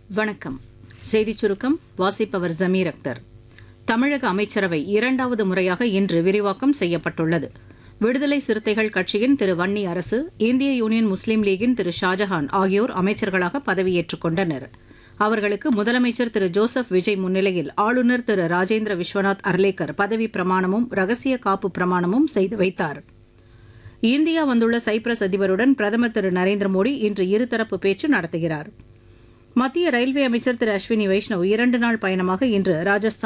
வணக்கம் செய்திச் சுருக்கம் வாசிப்பவர் ஜமீர் அக்தர் தமிழக அமைச்சரவை இரண்டாவது முறையாக இன்று விரிவாக்கம் செய்யப்பட்டுள்ளது விடுதலை சிறுத்தைகள் கட்சியின் திரு வன்னி அரசு இந்திய யூனியன் முஸ்லீம் லீகின் திரு ஷாஜஹான் ஆகியோர் அமைச்சர்களாக பதவியேற்றுக் கொண்டனர் அவர்களுக்கு முதலமைச்சர் திரு ஜோசப் விஜய் முன்னிலையில் ஆளுநர் திரு ராஜேந்திர விஸ்வநாத் அர்லேக்கர் பதவி பிரமாணமும் ரகசிய காப்பு பிரமாணமும் செய்து வைத்தார் இந்தியா வந்துள்ள சைப்ரஸ் அதிபருடன் பிரதமர் திரு நரேந்திர மோடி இன்று இருதரப்பு பேச்சு நடத்துகிறார் மத்திய ரயில்வே அமைச்சர் திரு அஸ்வினி வைஷ்ணவ் இரண்டு நாள் பயணமாக இன்று ராஜஸ்தான்